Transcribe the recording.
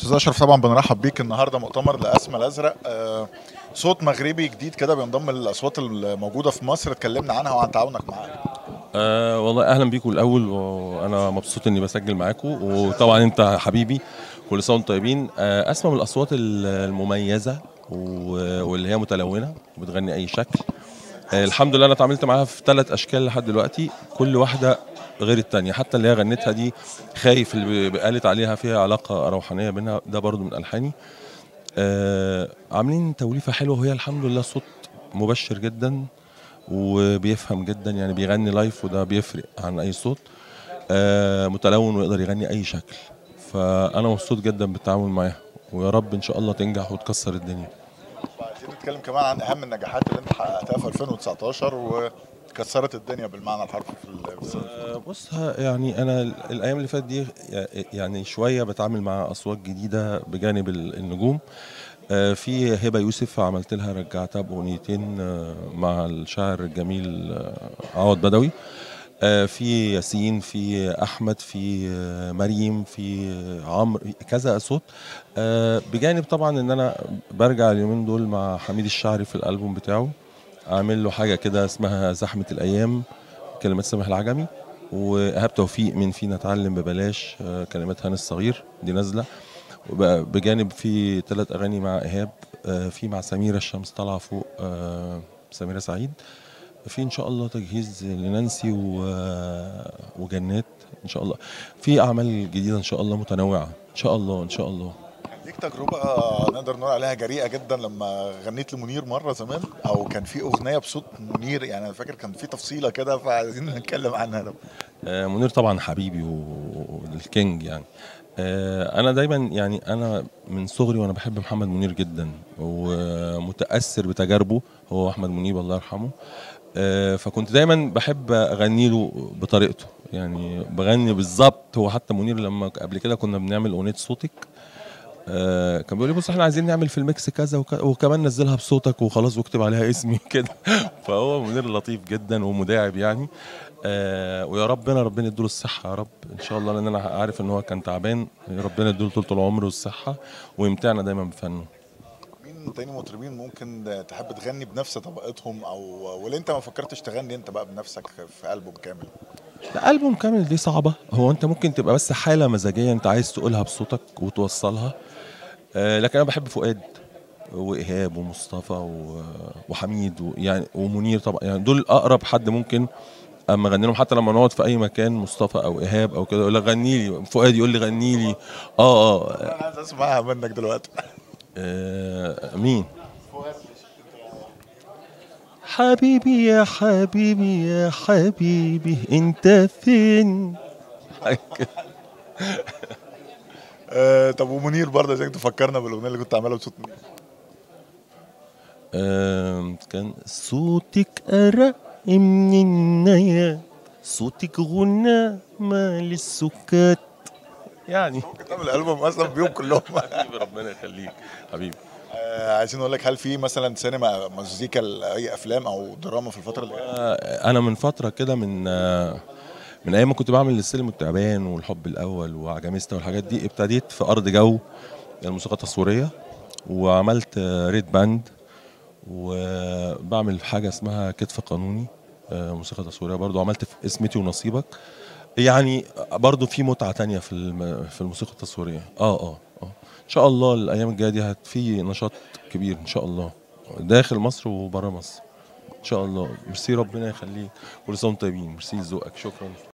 استاذ اشرف طبعا بنرحب بيك النهارده مؤتمر لاسمى الازرق آه، صوت مغربي جديد كده بينضم للاصوات الموجوده في مصر اتكلمنا عنها وعن تعاونك معاها أه والله اهلا بيكم الاول وانا مبسوط اني بسجل معاكم وطبعا انت حبيبي كل سنه وانتم طيبين أه اسمع من الاصوات ال- المميزه و- واللي هي متلونه وبتغني اي شكل أه الحمد لله انا اتعاملت معاها في ثلاث اشكال لحد دلوقتي كل واحده غير التانية حتى اللي هي غنتها دي خايف اللي ب- قالت عليها فيها علاقه روحانيه بينها ده برضو من الحاني أه عاملين توليفه حلوه وهي الحمد لله صوت مبشر جدا وبيفهم جدا يعني بيغني لايف وده بيفرق عن اي صوت آه متلون ويقدر يغني اي شكل فانا مبسوط جدا بالتعامل معاها ويا رب ان شاء الله تنجح وتكسر الدنيا عايزين نتكلم كمان عن اهم النجاحات اللي انت حققتها في 2019 وكسرت الدنيا بالمعنى الحرفي في ال- في السنة. آه، بص ها- يعني انا ال- الايام اللي فاتت دي يعني شويه بتعامل مع اصوات جديده بجانب ال- النجوم آه، في هبه يوسف عملت لها رجعتها باغنيتين آه، مع الشاعر الجميل آه، عوض بدوي آه، في ياسين في احمد في آه، مريم في آه، عمرو كذا صوت آه، بجانب طبعا ان انا برجع اليومين دول مع حميد الشاعري في الالبوم بتاعه عامل له حاجه كده اسمها زحمه الايام كلمات سامح العجمي وايهاب توفيق من فينا اتعلم ببلاش آه، كلمات هاني الصغير دي نازله وب- بجانب في ثلاث اغاني مع ايهاب آه، في مع سميره الشمس طالعه فوق آه، سميره سعيد في ان شاء الله تجهيز لنانسي و- وجنات ان شاء الله في اعمال جديده ان شاء الله متنوعه ان شاء الله ان شاء الله ليك تجربه نقدر نقول عليها جريئه جدا لما غنيت لمنير مره زمان او كان في اغنيه بصوت منير يعني انا فاكر كان في تفصيله كده فعايزين نتكلم عنها ده آه، منير طبعا حبيبي و- والكينج يعني آه، انا دايما يعني انا من صغري وانا بحب محمد منير جدا ومتاثر بتجاربه هو احمد منيب الله يرحمه آه، فكنت دايما بحب اغني له بطريقته يعني بغني بالظبط هو حتى منير لما قبل كده كنا بنعمل اغنيه صوتك آه كان بيقول لي بص احنا عايزين نعمل في الميكس كذا وك... وكمان نزلها بصوتك وخلاص واكتب عليها اسمي كده فهو منير لطيف جدا ومداعب يعني آه ويا ربنا ربنا يديله الصحه يا رب ان شاء الله لان انا عارف ان هو كان تعبان يا ربنا يديله طول العمر والصحه ويمتعنا دايما بفنه مين تاني مطربين ممكن تحب تغني بنفس طبقتهم او ولا انت ما فكرتش تغني انت بقى بنفسك في البوم كامل لا ألبوم كامل دي صعبة هو أنت ممكن تبقى بس حالة مزاجية أنت عايز تقولها بصوتك وتوصلها آه لكن أنا بحب فؤاد وإيهاب ومصطفى و- وحميد و- يعني ومنير طبعا يعني دول أقرب حد ممكن اما اغني لهم حتى لما نقعد في اي مكان مصطفى او ايهاب او كده يقول لك غني لي فؤاد يقول لي غني لي اه اه انا عايز اسمعها منك دلوقتي آه، مين حبيبي يا حبيبي يا حبيبي انت فين آه طب ومنير برضه عايزك تفكرنا بالاغنيه اللي كنت عاملها بصوت منير آم، كان صوتك أرق من النيا صوتك غنى مال السكات يعني كنت عامل الالبوم اصلا بيهم كلهم حبيبي ربنا يخليك حبيبي آه عايزين نقول لك هل في مثلا سينما مزيكا اي افلام او دراما في الفتره اللي جايه آه، انا من فتره كده من آه، من ايام ما كنت بعمل السلم والتعبان والحب الاول وعجميستا والحاجات دي ابتديت في ارض جو الموسيقى التصويريه وعملت آه، ريد باند وبعمل حاجه اسمها كتف قانوني آه، موسيقى تصويريه برضو عملت في اسمتي ونصيبك يعني برضو في متعه تانية في الم- في الموسيقى التصويريه اه اه اه ان شاء الله الايام الجايه دي هت في نشاط كبير ان شاء الله داخل مصر وبره مصر ان شاء الله ميرسي ربنا يخليك كل سنه وانتم طيبين ميرسي لذوقك شكرا